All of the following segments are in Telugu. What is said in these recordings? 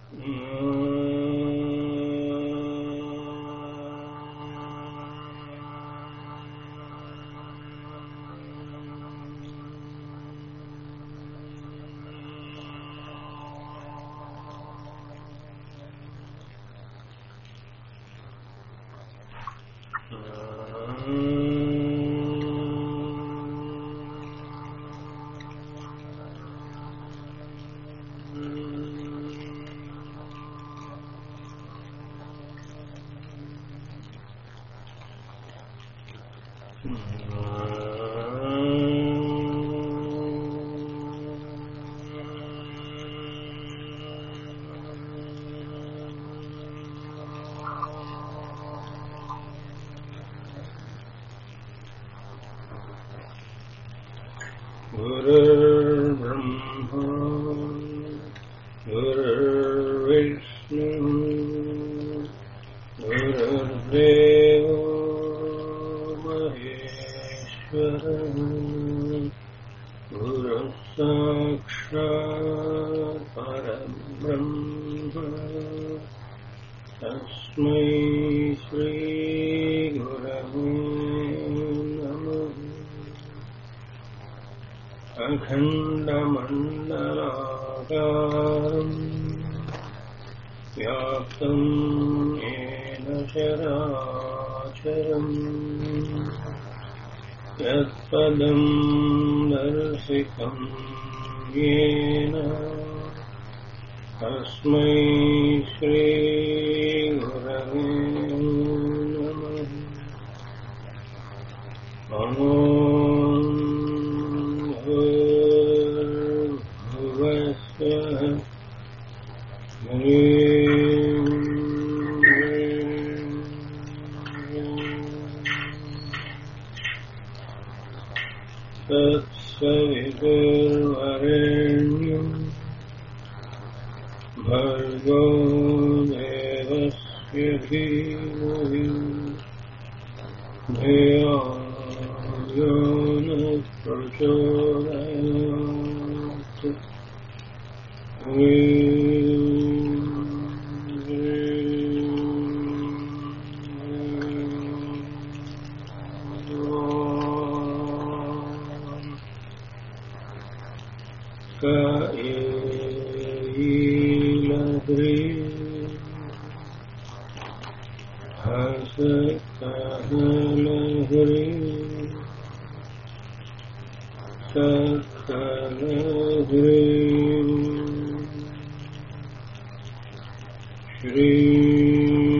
गुरुर्ब्रह्मा गुरुर्विष्णु गुरुर्देवो महेश्वर गुरुः साक्षात् परब्रह्म तस्मै श्रीगुरवे नमः अखण्डमण्डलाकारम् व्याप्तम् येन चराचरम् यत्पदम् दर्शितम् येन तस्मै श्रीगुरवे नमः नमो भूर्भुवस्वः तत्सवितुर्वरेण्यम् भर्गो देवस्य धीमहि धियो यो नः प्रचोदयात् कईलद्रि हसकलहरि सकलहरि श्री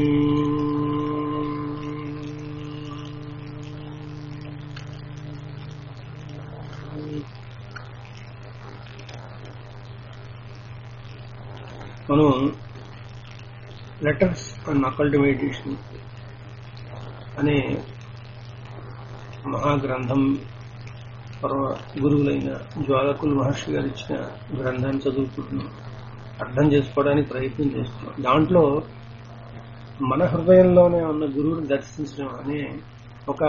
మనం లెటర్స్ అండ్ అకల్టిమేటేషన్ అనే మహాగ్రంథం పర్వ గురువులైన జ్వాలకులు మహర్షి గారు ఇచ్చిన గ్రంథాన్ని చదువుకుంటున్నాం అర్థం చేసుకోవడానికి ప్రయత్నం చేస్తున్నాం దాంట్లో మన హృదయంలోనే ఉన్న గురువుని దర్శించడం అనే ఒక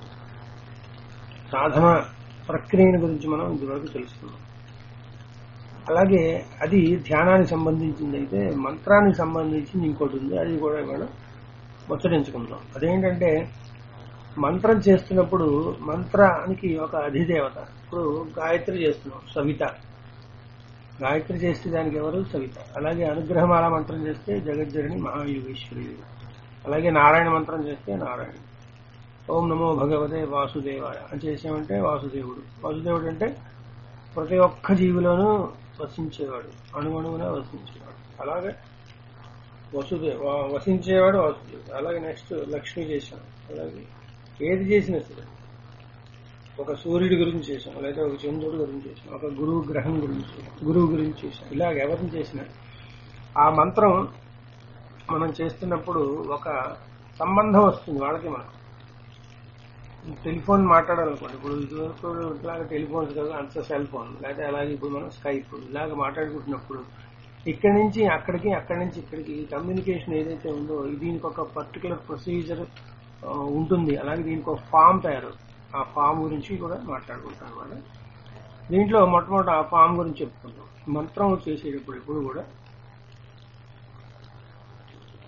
సాధన ప్రక్రియను గురించి మనం ఇదివరకు తెలుసుకున్నాం అలాగే అది ధ్యానానికి సంబంధించింది అయితే మంత్రానికి సంబంధించింది ఇంకోటి ఉంది అది కూడా మనం ముచ్చరించుకుందాం అదేంటంటే మంత్రం చేస్తున్నప్పుడు మంత్రానికి ఒక అధిదేవత ఇప్పుడు గాయత్రి చేస్తున్నాం సవిత గాయత్రి చేస్తే దానికి ఎవరు సవిత అలాగే అనుగ్రహమాల మంత్రం చేస్తే జగజ్జరణి మహాయోగేశ్వరి అలాగే నారాయణ మంత్రం చేస్తే నారాయణ ఓం నమో భగవతే వాసుదేవాయ అని చేసామంటే వాసుదేవుడు వాసుదేవుడు అంటే ప్రతి ఒక్క జీవిలోనూ వసించేవాడు అణువణువున వసించేవాడు అలాగే వసుదేవ వా- వసించేవాడు వాసుదేవుడు అలాగే నెక్స్ట్ లక్ష్మి చేశాం అలాగే ఏది చేసినా సరే ఒక సూర్యుడి గురించి చేశాం లేదా ఒక చంద్రుడి గురించి చేశాం ఒక గురువు గ్రహం గురించి చేశాం, గురువు గురించి చేశాం ఇలాగ ఎవరిని చేసినా ఆ మంత్రం మనం చేస్తున్నప్పుడు ఒక సంబంధం వస్తుంది వాళ్ళకి మనకు టెలిఫోన్ మాట్లాడాలనుకోండి ఇప్పుడు ఇదివరకు ఇట్లాగా టెలిఫోన్స్ కదా అంత సెల్ ఫోన్ లేకపోతే అలాగే ఇప్పుడు మనం స్కైప్ ఇలాగ మాట్లాడుకుంటున్నప్పుడు ఇక్కడి నుంచి అక్కడికి అక్కడి నుంచి ఇక్కడికి ఈ కమ్యూనికేషన్ ఏదైతే ఉందో దీనికి ఒక పర్టికులర్ ప్రొసీజర్ ఉంటుంది అలాగే దీనికి ఒక ఫామ్ తయారు ఆ ఫామ్ గురించి కూడా మాట్లాడుకుంటాం అనమాట దీంట్లో మొట్టమొదటి ఆ ఫామ్ గురించి చెప్పుకుందాం మంత్రం చేసేటప్పుడు ఎప్పుడు కూడా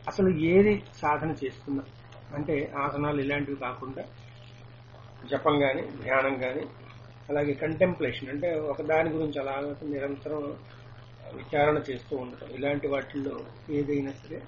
అసలు ఏది సాధన చేస్తున్నా అంటే ఆసనాలు ఇలాంటివి కాకుండా జపం కానీ ధ్యానం కానీ అలాగే కంటెంప్లేషన్ అంటే ఒక దాని గురించి అలా నిరంతరం విచారణ చేస్తూ ఉండటం ఇలాంటి వాటిల్లో ఏదైనా సరే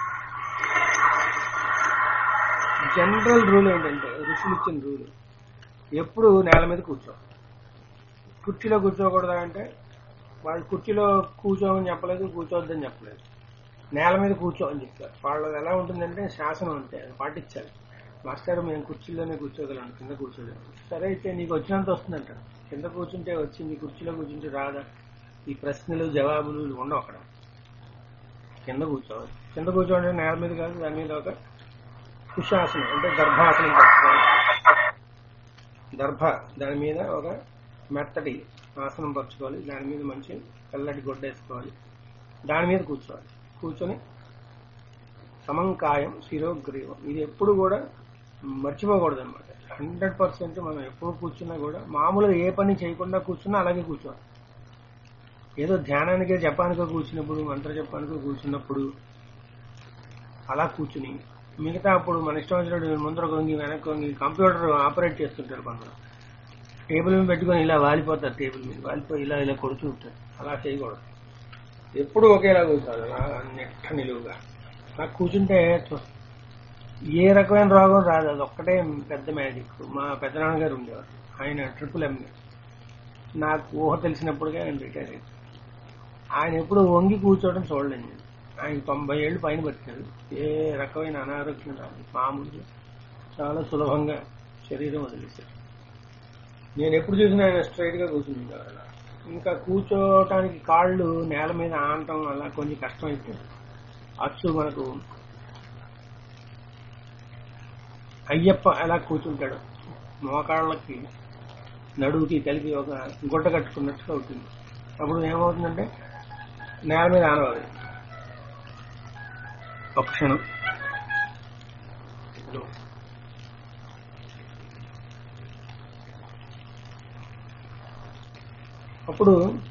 జనరల్ రూల్ ఏంటంటే ఋషులు ఇచ్చిన రూల్ ఎప్పుడు నేల మీద కూర్చో కుర్చీలో కూర్చోకూడదా అంటే వాళ్ళు కుర్చీలో కూర్చోమని చెప్పలేదు కూర్చోవద్దని చెప్పలేదు నేల మీద కూర్చో అని చెప్తారు వాళ్ళది ఎలా ఉంటుందంటే శాసనం అంతే అది పాటించాలి మాస్టర్ మేము కుర్చీలోనే కూర్చోగలం కింద కూర్చోలేము సరే అయితే నీకు వచ్చినంత వస్తుందంట కింద కూర్చుంటే వచ్చింది కుర్చీలో కూర్చుంటే రాదా ఈ ప్రశ్నలు జవాబులు ఇవి ఉండవు అక్కడ కింద కూర్చోవాలి కింద కూర్చోండి నేల మీద కాదు దాని మీద ఒక కుశాసనం అంటే గర్భాసనం పట్టుకోవాలి దర్భ దాని మీద ఒక మెత్తటి ఆసనం పరుచుకోవాలి దాని మీద మంచి తెల్లటి గొడ్డ వేసుకోవాలి దాని మీద కూర్చోవాలి కూర్చొని సమంకాయం శిరోగ్రీవం ఇది ఎప్పుడు కూడా మర్చిపోకూడదు అనమాట హండ్రెడ్ పర్సెంట్ మనం ఎప్పుడు కూర్చున్నా కూడా మామూలుగా ఏ పని చేయకుండా కూర్చున్నా అలాగే కూర్చోవాలి ఏదో ధ్యానానికే జపానికో కూర్చున్నప్పుడు మంత్ర జపానికో కూర్చున్నప్పుడు అలా కూర్చుని మిగతా అప్పుడు మన ఇష్టం వచ్చినట్టు ముందర కొంగి వెనక్కి కొంగి కంప్యూటర్ ఆపరేట్ చేస్తుంటారు కొందరు టేబుల్ మీద పెట్టుకొని ఇలా వాలిపోతారు టేబుల్ మీద వాలిపోయి ఇలా ఇలా కొడుతూ ఉంటారు అలా చేయకూడదు ఎప్పుడు ఒకేలా కూర్చోవాలి అలా నెట్ట నిలువుగా నాకు కూర్చుంటే చూ- ఏ రకమైన రోగం రాదు అది ఒక్కటే పెద్ద మ్యాజిక్ మా పెద్దనాన్నగారు ఉండేవారు ఆయన ట్రిపుల్ ఎం నాకు ఊహ తెలిసినప్పుడుగా ఆయన రిటైర్ అయ్యారు ఆయన ఎప్పుడు వంగి కూర్చోవడం చూడలేదు నేను ఆయన తొంభై ఏళ్ళు పైన బతికారు ఏ రకమైన అనారోగ్యం రాదు మామూలుగా చాలా సులభంగా శరీరం వదిలేశారు నేను ఎప్పుడు చూసినా ఆయన స్ట్రైట్ గా కూర్చుని అలా ఇంకా కూర్చోవటానికి కాళ్ళు నేల మీద ఆనటం అలా కొంచెం కష్టం అయితే అచ్చు మనకు అయ్యప్ప ఎలా కూర్చుంటాడు మోకాళ్ళకి నడువుకి కలిపి ఒక గుడ్డ కట్టుకున్నట్టుగా అవుతుంది అప్పుడు ఏమవుతుందంటే నేల మీద ఆనవాలి ఒక క్షణం అప్పుడు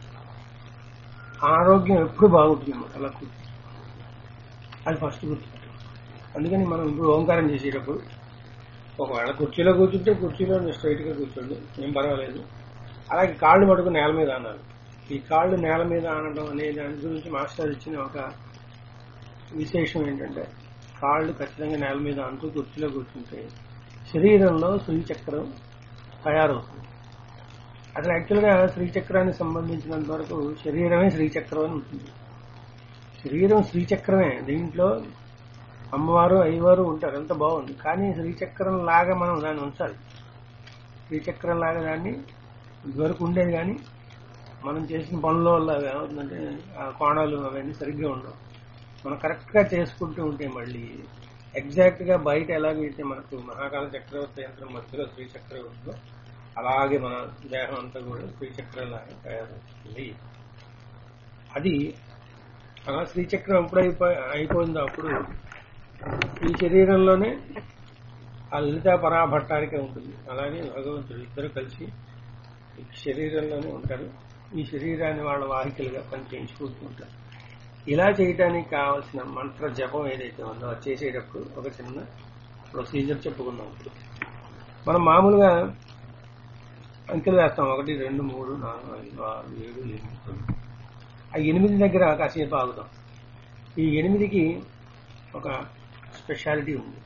ఆరోగ్యం ఎప్పుడు బాగుంటుంది అన్నమాట అలా కూర్చో అది ఫస్ట్ గుర్తు అందుకని మనం ఇప్పుడు ఓంకారం చేసేటప్పుడు ఒకవేళ కుర్చీలో కూర్చుంటే కుర్చీలో స్ట్రైట్ గా కూర్చోండి ఏం పర్వాలేదు అలాగే కాళ్ళు పట్టుకు నేల మీద ఆనాలి ఈ కాళ్ళు నేల మీద ఆనడం అనే దాని గురించి మాస్టర్ ఇచ్చిన ఒక విశేషం ఏంటంటే కాళ్ళు ఖచ్చితంగా నేల మీద అంటూ కుర్చీలో కూర్చుంటే శరీరంలో శ్రీచక్రం తయారవుతుంది అసలు యాక్చువల్గా శ్రీచక్రానికి సంబంధించినంత వరకు శరీరమే శ్రీచక్రం అని ఉంటుంది శరీరం శ్రీచక్రమే దీంట్లో అమ్మవారు అయ్యవారు ఉంటారు అంత బాగుంది కానీ శ్రీచక్రం లాగా మనం దాన్ని ఉంచాలి శ్రీచక్రం లాగా దాన్ని ఇదివరకు ఉండేది కానీ మనం చేసిన పనుల వల్ల అవి ఏమవుతుందంటే ఆ కోణాలు అవన్నీ సరిగ్గా ఉండవు మనం కరెక్ట్ గా చేసుకుంటూ ఉంటే మళ్ళీ ఎగ్జాక్ట్ గా బయట ఎలాగైతే మనకు మహాకాల చక్రవర్తి యంత్రం మధ్యలో శ్రీచక్రం ఉందో అలాగే మన దేహం అంతా కూడా శ్రీచక్రం లాగా తయారవుతుంది అది అలా శ్రీచక్రం ఎప్పుడైపో అయిపోయిందో అప్పుడు ఈ శరీరంలోనే ఆ లలిత పరాభట్టానికే ఉంటుంది అలాగే భగవంతుడు ఇద్దరు కలిసి ఈ శరీరంలోనే ఉంటారు ఈ శరీరాన్ని వాళ్ళ వాహికలుగా పని చేయించుకుంటూ ఉంటారు ఇలా చేయడానికి కావాల్సిన మంత్ర జపం ఏదైతే ఉందో అది చేసేటప్పుడు ఒక చిన్న ప్రొసీజర్ చెప్పుకుందాం ఇప్పుడు మనం మామూలుగా అంకెలు వేస్తాం ఒకటి రెండు మూడు నాలుగు ఐదు ఆరు ఏడు ఎనిమిది తొమ్మిది ఆ ఎనిమిది దగ్గర కాసేపు ఆగుతాం ఈ ఎనిమిదికి ఒక స్పెషాలిటీ ఉంది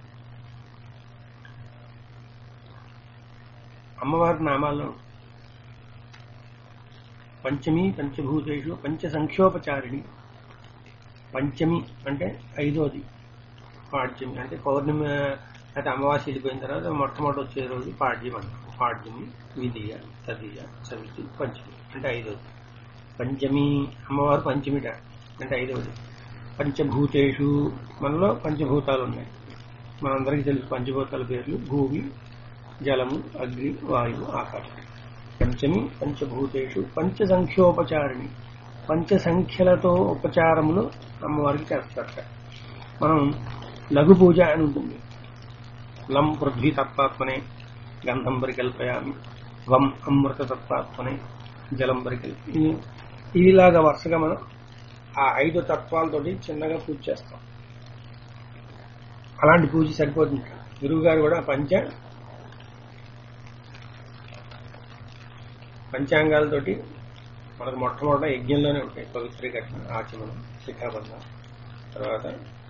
అమ్మవారి నామాల్లో పంచమి పంచభూతేషు పంచ సంఖ్యోపచారిణి పంచమి అంటే ఐదోది పాడ్యమి అంటే పౌర్ణమి అంటే అమావాస్య వెళ్ళిపోయిన తర్వాత మొట్టమొదటి వచ్చే రోజు పాడ్యం అంటాం పాడ్యమి విధియ తదియ చవితి పంచమి అంటే ఐదోది పంచమి అమ్మవారు పంచమిట అంటే ఐదవది పంచభూతేషు మనలో పంచభూతాలు ఉన్నాయి మనందరికీ తెలుసు పంచభూతాల పేర్లు భూమి జలము అగ్ని వాయువు ఆకాశం పంచమి పంచభూతేషు పంచ సంఖ్యోపచారిణి పంచ సంఖ్యలతో ఉపచారములు అమ్మవారికి చేస్తారట మనం లఘు పూజ అని ఉంటుంది లం పృథ్వీ తత్వాత్మనే గంధం పరికల్పయామి వం అమృత తత్వాత్మనే జలం పరికల్పి ఇదిలాగా వరుసగా మనం ఆ ఐదు తత్వాలతోటి చిన్నగా పూజ చేస్తాం అలాంటి పూజ సరిపోతుంది గురువు గారు కూడా పంచ పంచాంగాలతోటి మనకు మొట్టమొదట యజ్ఞంలోనే ఉంటాయి పవిత్రీకరణ ఆచమనం శిఖాబంధం తర్వాత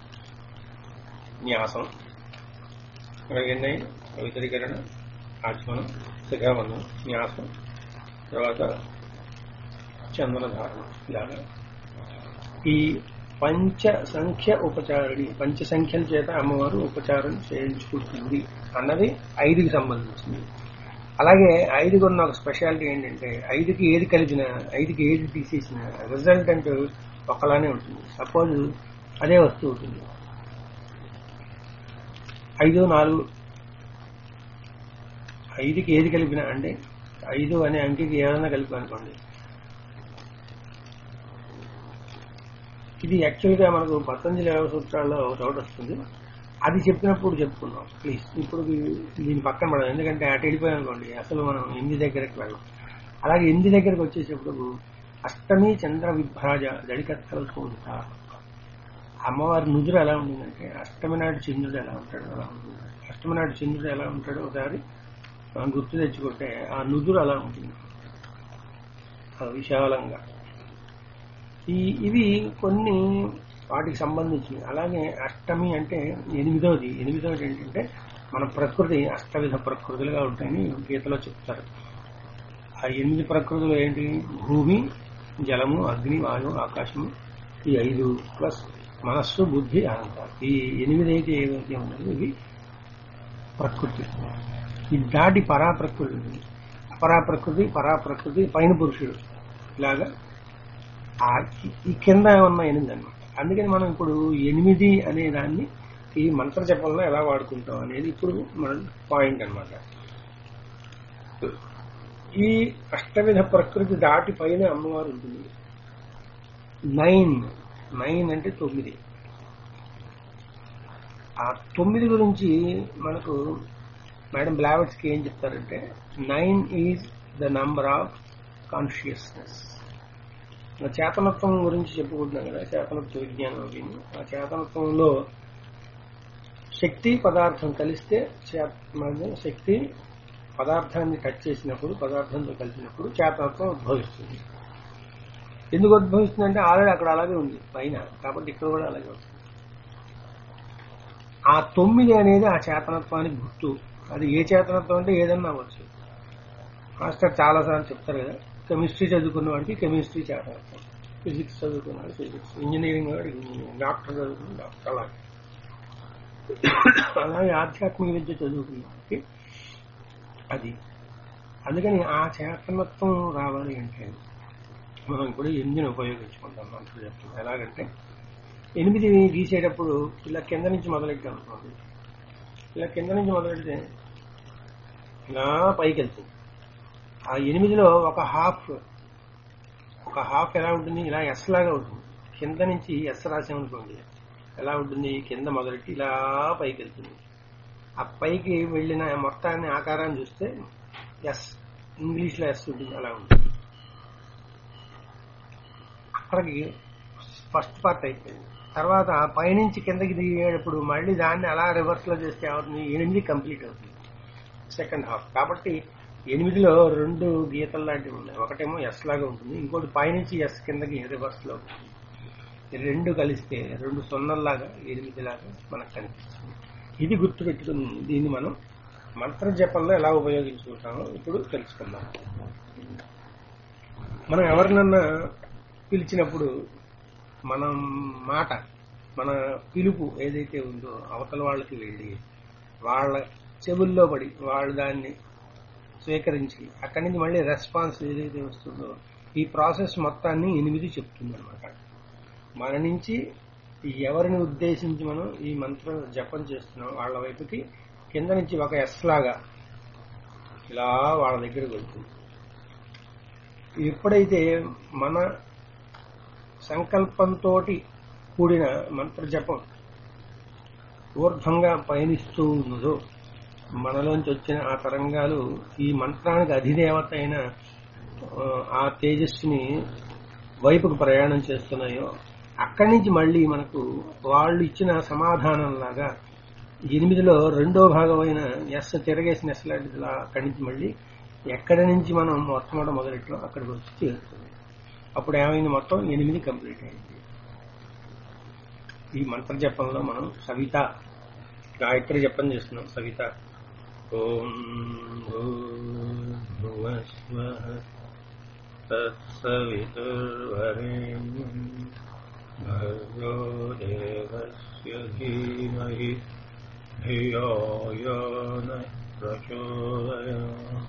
న్యాసం మనకి ఎన్నై పవిత్రీకరణ ఆచమనం శిఖాబంధం న్యాసం తర్వాత చందన ధారణ ఇలాగా ఈ పంచ సంఖ్య ఉపచారిణి పంచ సంఖ్యల చేత అమ్మవారు ఉపచారం చేయించుకుంటుంది అన్నది ఐదుకి సంబంధించింది అలాగే ఐదుకు ఉన్న ఒక స్పెషాలిటీ ఏంటంటే ఐదుకి ఏది కలిపిన ఐదుకి ఏది తీసేసిన రిజల్టెంట్ ఒకలానే ఉంటుంది సపోజ్ అదే వస్తువు ఉంటుంది ఐదు నాలుగు ఐదుకి ఏది కలిపిన అంటే ఐదు అనే అంకెకి ఏదైనా కలిపి అనుకోండి ఇది యాక్చువల్గా మనకు పతంజలి యోగ సూత్రాల్లో ఒక డౌట్ వస్తుంది అది చెప్పినప్పుడు చెప్పుకున్నాం ప్లీజ్ ఇప్పుడు దీని పక్కన పడదు ఎందుకంటే అటు వెళ్ళిపోయాం అనుకోండి అసలు మనం ఎనిమిది దగ్గరికి వెళ్ళాం అలాగే ఎనిమిది దగ్గరికి వచ్చేటప్పుడు అష్టమి చంద్ర విభ్రాజ దడికత్తలతో ఉంటా అమ్మవారి నుదురు ఎలా ఉంటుందంటే అష్టమి నాటి చంద్రుడు ఎలా ఉంటాడు అలా ఉంటుంది అష్టమి నాటి చంద్రుడు ఎలా ఉంటాడో ఒకసారి మనం గుర్తు తెచ్చుకుంటే ఆ నుదురు అలా ఉంటుంది ఆ విశాలంగా ఈ ఇవి కొన్ని వాటికి సంబంధించినవి అలాగే అష్టమి అంటే ఎనిమిదవది ఎనిమిదవది ఏంటంటే మన ప్రకృతి అష్టవిధ ప్రకృతులుగా ఉంటాయని గీతలో చెప్తారు ఆ ఎనిమిది ప్రకృతులు ఏంటి భూమి జలము అగ్ని వాయువు ఆకాశము ఈ ఐదు ప్లస్ మనస్సు బుద్ధి అహంకారం ఈ ఎనిమిది అయితే ఏవైతే ఉన్నాయో ఇవి ప్రకృతి ఇది దాటి పరాప్రకృతి ఉంది అపరాప్రకృతి పరాప్రకృతి పైన పురుషుడు ఇలాగా ఆ ఈ కింద ఉన్న ఎనిమిది అనమాట అందుకని మనం ఇప్పుడు ఎనిమిది అనే దాన్ని ఈ మంత్ర జపంలో ఎలా వాడుకుంటాం అనేది ఇప్పుడు మన పాయింట్ అనమాట ఈ అష్టవిధ ప్రకృతి దాటి పైన అమ్మవారు ఉంటుంది నైన్ నైన్ అంటే తొమ్మిది ఆ తొమ్మిది గురించి మనకు మేడం బ్లావెట్స్కి ఏం చెప్తారంటే nine is the number of consciousness చేతనత్వం గురించి చెప్పుకుంటున్నాం కదా చేతనత్వ విజ్ఞానం అవి ఆ చేతనత్వంలో శక్తి పదార్థం కలిస్తే శక్తి పదార్థాన్ని టచ్ చేసినప్పుడు పదార్థంతో కలిసినప్పుడు చేతనత్వం ఉద్భవిస్తుంది ఎందుకు ఉద్భవిస్తుంది అంటే ఆల్రెడీ అక్కడ అలాగే ఉంది పైన కాబట్టి ఇక్కడ కూడా అలాగే ఉంది ఆ తొమ్మిది అనేది ఆ చేతనత్వానికి గుర్తు అది ఏ చేతనత్వం అంటే ఏదన్నా అవ్వచ్చు మాస్టర్ చాలాసార్లు చెప్తారు కదా కెమిస్ట్రీ చదువుకున్న వాడికి కెమిస్ట్రీ చేతనత్వం ఫిజిక్స్ చదువుకున్నాడు ఫిజిక్స్ ఇంజనీరింగ్ వాడికి ఇంజనీరింగ్ డాక్టర్ చదువుకున్న డాక్టర్ అలాగే అలాగే ఆధ్యాత్మిక విద్య చదువుకున్న వాడికి అది అందుకని ఆ చేతనత్వం రావాలి అంటే మనం కూడా ఎనిమిదిని ఉపయోగించుకుంటాం మంత్రులు చెప్తాం ఎలాగంటే ఎనిమిది గీసేటప్పుడు ఇలా కింద నుంచి మొదలెట్టాం అనుకోండి ఇలా కింద నుంచి మొదలెడితే ఇలా పైకి వెళ్తుంది ఆ ఎనిమిదిలో ఒక హాఫ్ ఒక హాఫ్ ఎలా ఉంటుంది ఇలా ఎస్ లాగా ఉంటుంది కింద నుంచి ఎస్ రాసామనుకోండి ఎలా ఉంటుంది కింద మొదలెట్టి ఇలా పైకి వెళ్తుంది ఆ పైకి వెళ్ళిన మొత్తాన్ని ఆకారాన్ని చూస్తే ఎస్ ఇంగ్లీష్లో ఎస్ ఉంటుంది అలా ఉంటుంది అక్కడికి ఫస్ట్ పార్ట్ అయిపోయింది తర్వాత పైనుంచి కిందకి దిగేటప్పుడు మళ్ళీ దాన్ని అలా రివర్స్ లో చేస్తే అవుతుంది ఎనిమిది కంప్లీట్ అవుతుంది సెకండ్ హాఫ్ కాబట్టి ఎనిమిదిలో రెండు గీతలు లాంటివి ఉన్నాయి ఒకటేమో ఎస్ లాగా ఉంటుంది ఇంకోటి పైనుంచి ఎస్ కిందకి రివర్స్ లో ఉంటుంది ఈ రెండు కలిస్తే రెండు సున్నల్లాగా ఎనిమిది లాగా మనకు కనిపిస్తుంది ఇది గుర్తుపెట్టుకుని దీన్ని మనం మంత్ర జపంలో ఎలా ఉపయోగించుకుంటామో ఇప్పుడు తెలుసుకుందాం మనం ఎవరినన్నా పిలిచినప్పుడు మనం మాట మన పిలుపు ఏదైతే ఉందో అవతల వాళ్ళకి వెళ్ళి వాళ్ళ చెవుల్లో పడి వాళ్ళు దాన్ని స్వీకరించి అక్కడి నుంచి మళ్ళీ రెస్పాన్స్ ఏదైతే వస్తుందో ఈ ప్రాసెస్ మొత్తాన్ని ఎనిమిది చెప్తుంది అనమాట మన నుంచి ఎవరిని ఉద్దేశించి మనం ఈ మంత్రం జపం చేస్తున్నాం వాళ్ళ వైపుకి కింద నుంచి ఒక ఎస్ లాగా ఇలా వాళ్ళ దగ్గరకు వెళ్తుంది ఎప్పుడైతే మన సంకల్పంతో కూడిన మంత్ర జపం ఊర్ధ్వంగా పయనిస్తూ ఉన్నదో మనలోంచి వచ్చిన ఆ తరంగాలు ఈ మంత్రానికి అధిదేవత అయిన ఆ తేజస్సుని వైపుకు ప్రయాణం చేస్తున్నాయో అక్కడి నుంచి మళ్ళీ మనకు వాళ్ళు ఇచ్చిన సమాధానంలాగా ఎనిమిదిలో రెండో భాగమైన ఎస్ తిరగేసిన ఎస్ లాంటిది ఇలా అక్కడి నుంచి మళ్ళీ ఎక్కడి నుంచి మనం మొట్టమొదటి మొదలెట్లో అక్కడికి వచ్చి చేరుతుంది అప్పుడు ఏమైంది మొత్తం ఎనిమిది కంప్లీట్ అయింది ఈ మంత్ర జపంలో మనం సవిత గాయత్రి జపం చేస్తున్నాం సవిత ఓం భూర్భువస్వః తత్సవితుర్వరేణ్యం భర్గో దేవస్య ధీమహి ధియో యో న ప్రచోదయాత్.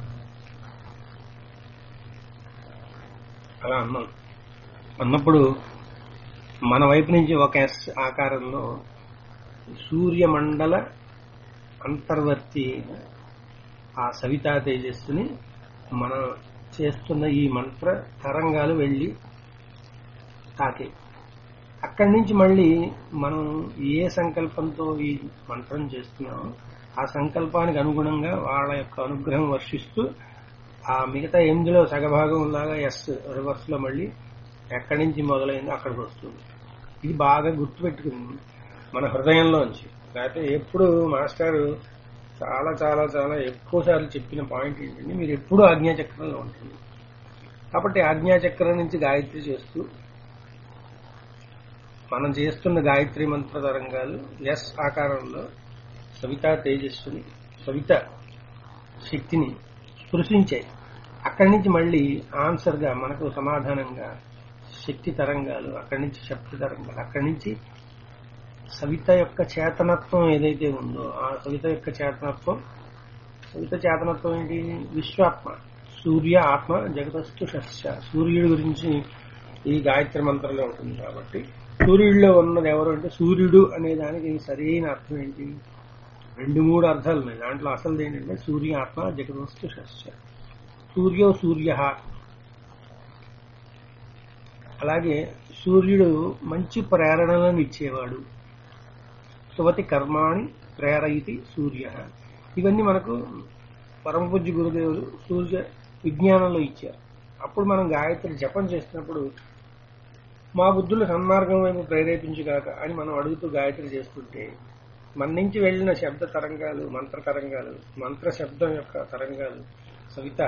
అలా అన్నాం అన్నప్పుడు మన వైపు నుంచి ఒక ఎస్ ఆకారంలో సూర్యమండల అంతర్వర్తి అయిన ఆ సవితా తేజస్సుని మనం చేస్తున్న ఈ మంత్ర తరంగాలు వెళ్ళి తాకే అక్కడి నుంచి మళ్ళీ మనం ఏ సంకల్పంతో ఈ మంత్రం చేస్తున్నామో ఆ సంకల్పానికి అనుగుణంగా వాళ్ళ యొక్క అనుగ్రహం వర్షిస్తూ ఆ మిగతా ఎనిమిదిలో సగభాగం లాగా ఎస్ రివర్స్ లో మళ్ళీ ఎక్కడి నుంచి మొదలైందో అక్కడికి వస్తుంది ఇది బాగా గుర్తుపెట్టుకుంది మన హృదయంలోంచి లేకపోతే ఎప్పుడు మాస్టర్ చాలా చాలా చాలా ఎక్కువ సార్లు చెప్పిన పాయింట్ ఏంటంటే మీరు ఎప్పుడు ఆజ్ఞాచక్రంలో ఉంటుంది కాబట్టి ఆజ్ఞాచక్రం నుంచి గాయత్రి చేస్తూ మనం చేస్తున్న గాయత్రి మంత్ర తరంగాలు ఎస్ ఆకారంలో సవితా తేజస్సుని సవిత శక్తిని స్పృశించాయి అక్కడి నుంచి మళ్ళీ ఆన్సర్ గా మనకు సమాధానంగా శక్తి తరంగాలు అక్కడి నుంచి శక్తి తరంగాలు అక్కడి నుంచి సవిత యొక్క చేతనత్వం ఏదైతే ఉందో ఆ సవిత యొక్క చేతనత్వం సవిత చేతనత్వం ఏంటి విశ్వాత్మ సూర్య ఆత్మ జగతస్థు షస్య సూర్యుడి గురించి ఈ గాయత్రి మంత్రంలో ఉంటుంది కాబట్టి సూర్యుడిలో ఉన్నది ఎవరు అంటే సూర్యుడు అనే దానికి సరైన అర్థం ఏంటి రెండు మూడు అర్థాలు ఉన్నాయి దాంట్లో అసలు ఏంటంటే సూర్య ఆత్మ జగతస్థు షస్య సూర్యో సూర్య అలాగే సూర్యుడు మంచి ప్రేరణలను ఇచ్చేవాడు సువతి కర్మాణి ప్రేరయితి సూర్య ఇవన్నీ మనకు పరమపూజ్య గురుదేవులు సూర్య విజ్ఞానంలో ఇచ్చారు అప్పుడు మనం గాయత్రి జపం చేసినప్పుడు మా బుద్ధులు సన్మార్గం వైపు ప్రేరేపించుగాక అని మనం అడుగుతూ గాయత్రి చేస్తుంటే మన నుంచి వెళ్ళిన శబ్ద తరంగాలు మంత్ర తరంగాలు మంత్ర శబ్దం యొక్క తరంగాలు సవిత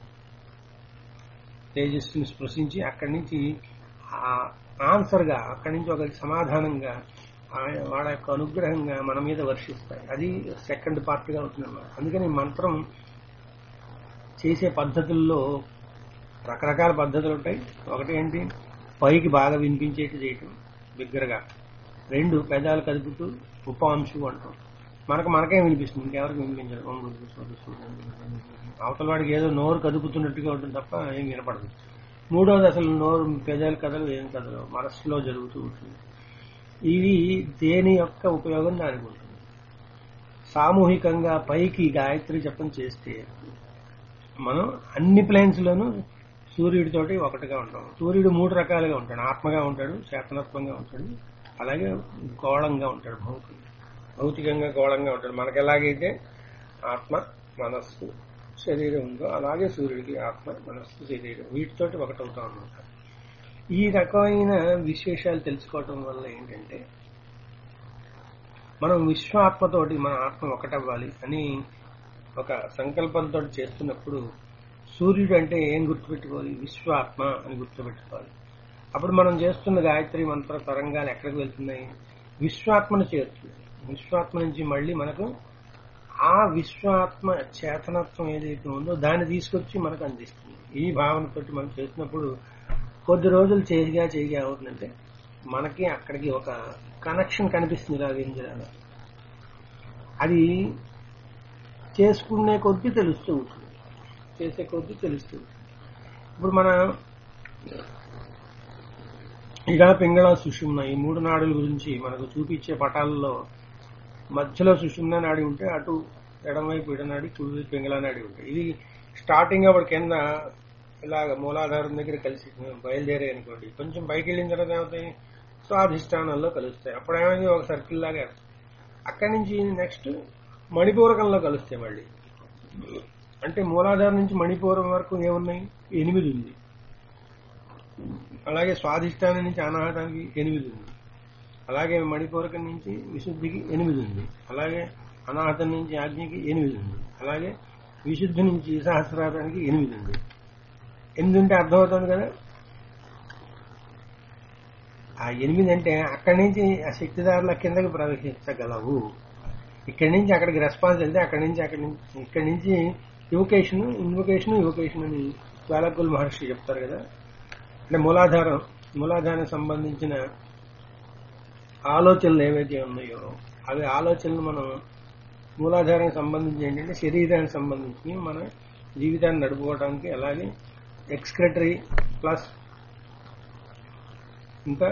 తేజస్సుని స్పృశించి అక్కడి నుంచి ఆ ఆన్సర్ గా అక్కడి నుంచి ఒక సమాధానంగా ఆయన వాళ్ళ యొక్క అనుగ్రహంగా మన మీద వర్షిస్తాయి అది సెకండ్ పార్ట్ గా అవుతుందన్నమాట అందుకని మంత్రం చేసే పద్ధతుల్లో రకరకాల పద్ధతులు ఉంటాయి ఒకటి ఏంటి పైకి బాగా వినిపించేట్టు చేయటం బిగ్గరగా రెండు పెదాలు కదుపుతూ ఉపాంశు అంటాం మనకు మనకే వినిపిస్తుంది ఇంకెవరికి వినిపించదు ఓం గురు స్వామి స్వామి. అవతల వాడికి ఏదో నోరు కదుపుతున్నట్టుగా ఉంటుంది తప్ప ఏం వినపడదు మూడోది అసలు నోరు పెదాలు కథలు ఏం కథలు మనస్సులో జరుగుతూ ఉంటుంది ఇవి దేని యొక్క ఉపయోగం దానికి ఉంటుంది సామూహికంగా పైకి గాయత్రి జపం చేస్తే మనం అన్ని ప్లేన్స్ లోనూ సూర్యుడితోటి ఒకటిగా ఉంటాం సూర్యుడు మూడు రకాలుగా ఉంటాడు ఆత్మగా ఉంటాడు చేతనత్వంగా ఉంటాడు అలాగే గోళంగా ఉంటాడు భౌతిక భౌతికంగా గోళంగా ఉంటాడు మనకి ఎలాగైతే ఆత్మ మనస్సు శరీరం ఉందో అలాగే సూర్యుడికి ఆత్మ మనస్సు శరీరం వీటితోటి ఒకటవుతాం అన్నమాట ఈ రకమైన విశేషాలు తెలుసుకోవటం వల్ల ఏంటంటే మనం విశ్వాత్మతోటి మన ఆత్మ ఒకటవ్వాలి అని ఒక సంకల్పంతో చేస్తున్నప్పుడు సూర్యుడు అంటే ఏం గుర్తుపెట్టుకోవాలి విశ్వాత్మ అని గుర్తుపెట్టుకోవాలి అప్పుడు మనం చేస్తున్న గాయత్రి మంత్ర తరంగాలు ఎక్కడికి వెళ్తున్నాయి విశ్వాత్మను చేరుతుంది విశ్వాత్మ నుంచి మళ్ళీ మనకు ఆ విశ్వాత్మ చేతనత్వం ఏదైతే ఉందో దాన్ని తీసుకొచ్చి మనకు అందిస్తుంది ఈ భావనతోటి మనం చేసినప్పుడు కొద్ది రోజులు చేయగా చేయగా అవుతుందంటే మనకి అక్కడికి ఒక కనెక్షన్ కనిపిస్తుంది రాగేంద్రాల అది చేసుకునే కొద్దీ తెలుస్తూ ఉంటుంది చేసే కొద్దీ తెలుస్తుంది ఇప్పుడు మన ఇగళ పింగళ సుషుమ్న ఈ మూడు నాడుల గురించి మనకు చూపించే పటాలలో మధ్యలో సుషుమ్న నాడి ఉంటే అటు ఎడమవైపు ఇడనాడి కుడి పింగళ నాడి ఉంటాయి ఇది స్టార్టింగ్ అప్పుడు కింద ఇలాగ మూలాధారం దగ్గర కలిసి బయలుదేరాయి అనుకోండి కొంచెం పైకి వెళ్ళిన తర్వాత ఏమవుతాయి స్వాధిష్టానంలో కలుస్తాయి అప్పుడు ఏమైంది ఒక సర్కిల్ లాగా అక్కడి నుంచి నెక్స్ట్ మణిపూరకంలో కలుస్తాయి మళ్ళీ అంటే మూలాధారం నుంచి మణిపూరం వరకు ఏమున్నాయి ఎనిమిది ఉంది అలాగే స్వాధిష్టానం నుంచి అనాహతానికి ఎనిమిది ఉంది అలాగే మణిపూరకం నుంచి విశుద్ధికి ఎనిమిది ఉంది అలాగే అనాహతం నుంచి ఆజ్ఞకి ఎనిమిది ఉంది అలాగే విశుద్ధి నుంచి సహస్రారానికి ఎనిమిది ఉంది ఎనిమిది ఉంటే అర్థమవుతుంది కదా ఆ ఎనిమిది అంటే అక్కడి నుంచి ఆ శక్తిదారుల కిందకి ప్రవేశించగలవు ఇక్కడి నుంచి అక్కడికి రెస్పాన్స్ వెళ్తే అక్కడి నుంచి అక్కడి నుంచి ఇక్కడి నుంచి యువకేషన్ ఇన్వకేషన్ యువకేషన్ అని జ్వాలకుల్ మహర్షి చెప్తారు కదా అంటే మూలాధారం మూలాధారానికి సంబంధించిన ఆలోచనలు ఏవైతే ఉన్నాయో అవి ఆలోచనలు మనం మూలాధారానికి సంబంధించి ఏంటంటే శరీరానికి సంబంధించి మన జీవితాన్ని నడుపుకోవడానికి అలాగే ఎక్స్క్రెటరీ ప్లస్ ఇంకా